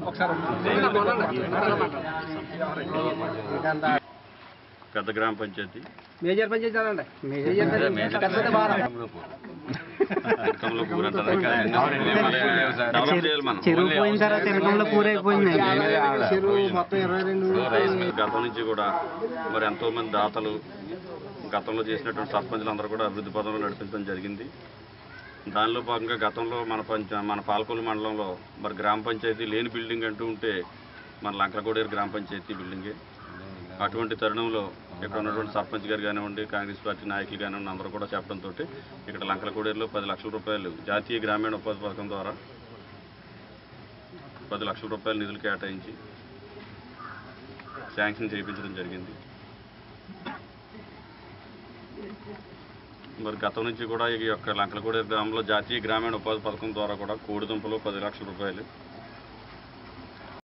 పెద్ద గ్రామ పంచాయతీ మేజర్ పంచాయతీ చదవండి మేజర్ పెద్దది బాగా ఇరకంలో ఊరంతా డెవలప్ చేయాలి మనం చెరువు పోయిన తర్వాత ఎనకంలో పూరైపోయింది చెరువు మొత్తం ఇరవై రెండు గతం నుంచి కూడా మరి ఎంతో మంది దాతలు గతంలో చేసినటువంటి సర్పంచులు అందరూ కూడా అభివృద్ధి పదంలో నడిపించడం జరిగింది దానిలో భాగంగా గతంలో మన పంచ మన పాలకొల్లు మండలంలో మరి గ్రామ పంచాయతీ లేని బిల్డింగ్ అంటూ ఉంటే మన లంకలకోడేరు గ్రామ పంచాయతీ బిల్డింగే అటువంటి తరుణంలో ఇక్కడ ఉన్నటువంటి సర్పంచ్ గారు కానివ్వండి కాంగ్రెస్ పార్టీ నాయకులు కానివ్వండి అందరూ కూడా చెప్పడంతో ఇక్కడ లంకలకోడేరులో పది లక్షల రూపాయలు జాతీయ గ్రామీణ ఉపాధి పథకం ద్వారా పది లక్షల రూపాయల నిధులు కేటాయించి శాంక్షన్ చేయించడం జరిగింది మరి గతం నుంచి కూడా ఈ యొక్క లంకలగూడ గ్రామంలో జాతీయ గ్రామీణ ఉపాధి పథకం ద్వారా కూడా కోడిదుంపలు పది లక్షల రూపాయలు